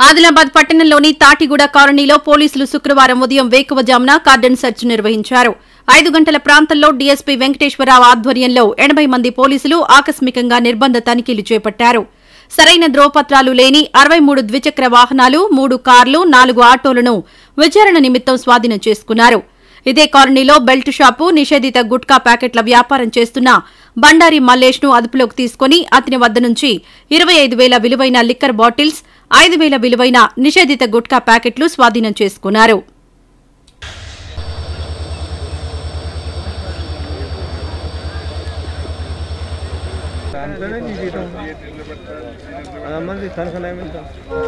ఆదిలాబాద్ పట్టణంలోని తాటిగూడ కాలనీలో పోలీసులు శుక్రవారం ఉదయం వేకువజామున కార్డన్ సెర్చ్ నిర్వహించారు ఐదు గంటల ప్రాంతంలో డీఎస్పీ వెంకటేశ్వరరావు ఆధ్వర్యంలో ఎనభై మంది పోలీసులు ఆకస్మికంగా నిర్బంధ తనిఖీలు చేపట్టారు సరైన ధ్రువపత్రాలు లేని అరవై మూడు ద్విచక్ర వాహనాలు మూడు కార్లు నాలుగు ఆటోలను విచారణ నిమిత్తం స్వాధీనం చేసుకున్నారు ఇదే కాలనీలో బెల్ట్ షాపు నిషేధిత గుట్కా ప్యాకెట్ల వ్యాపారం చేస్తున్న బండారి మల్లేష్ ను అదుపులోకి తీసుకుని అతని వద్ద నుంచి ఇరవై ఐదు వేల విలువైన లిక్కర్ బాటిల్స్ ఐదు వేల విలువైన నిషేధిత గుట్కా ప్యాకెట్లు స్వాధీనం చేసుకున్నారు దాంట్లోనే నీ జీతం మంది తనఖా ఏమిటా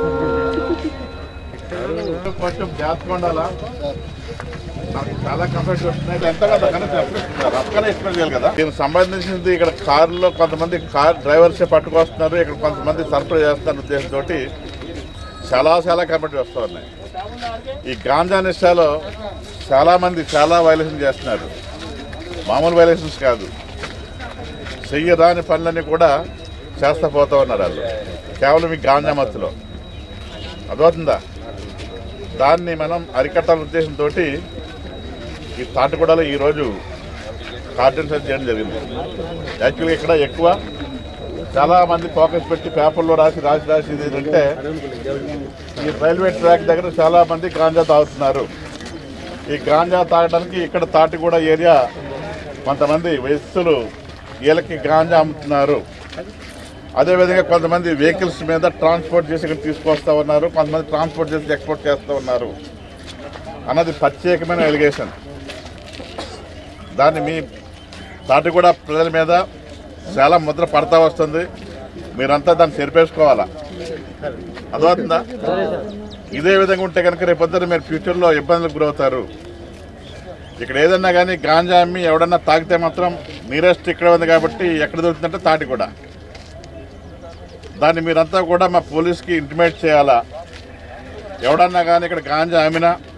కొంచెం జాగ్రత్తగా ఉండాలా నాకు చాలా కంఫర్ట్ వస్తున్నాయి ఎంత కదా కానీ చెప్పలేదు అక్కడే ఎక్స్ప్లెయిన్ చేయాలి కదా దీనికి సంబంధించింది ఇక్కడ కారులో కొంతమంది కార్ డ్రైవర్సే పట్టుకొస్తున్నారు ఇక్కడ కొంతమంది సరఫరా చేస్తున్నారు ఉద్దేశంతో చాలా చాలా కంఫర్ట్ వస్తూ ఉన్నాయి ఈ గాంజా నిష్టాలో చాలామంది చాలా వైలేషన్ చేస్తున్నారు మామూలు వైలేషన్స్ కాదు చెయ్యరాని పనులన్నీ కూడా చేస్తా పోతూ ఉన్నారు వాళ్ళు కేవలం ఈ గాంజా మత్తులో అర్థమవుతుందా దాన్ని మనం అరికట్టాలనే ఉద్దేశంతో ఈ తాటిగూడలో ఈరోజు కార్డన్ సెర్చ్ చేయడం జరిగింది యాక్చువల్గా ఇక్కడ ఎక్కువ చాలా మంది ఫోకస్ పెట్టి పేపర్లో రాసి రాసి రాసి ఇది ఏంటంటే ఈ రైల్వే ట్రాక్ దగ్గర చాలా మంది గాంజా తాగుతున్నారు ఈ గాంజా తాగడానికి ఇక్కడ తాటిగూడ ఏరియా కొంతమంది వ్యక్తులు వీళ్ళకి గాంజా అమ్ముతున్నారు అదేవిధంగా కొంతమంది వెహికల్స్ మీద ట్రాన్స్పోర్ట్ చేసి ఇక్కడ తీసుకొస్తా ఉన్నారు కొంతమంది ట్రాన్స్పోర్ట్ చేసి ఎక్స్పోర్ట్ చేస్తూ ఉన్నారు అన్నది ప్రత్యేకమైన ఎలిగేషన్ దాన్ని మీ తాటి కూడా ప్రజల మీద చాలా ముద్ర పడతా వస్తుంది మీరంతా దాన్ని చెరిపేసుకోవాలా అర్థమవుతుందా ఇదే విధంగా ఉంటే కనుక రేపొద్దున మీరు ఫ్యూచర్లో ఇబ్బందులకు గురవుతారు ఇక్కడ ఏదన్నా కానీ గాంజా అమ్మి ఎవడన్నా తాగితే మాత్రం నీరెస్ట్ ఇక్కడ ఉంది కాబట్టి ఎక్కడ దొరుకుతుందంటే తాటి కూడా దాన్ని మీరంతా కూడా మా పోలీస్కి ఇంటిమేట్ చేయాలా ఎవడన్నా కానీ ఇక్కడ గాంజా అమ్మినా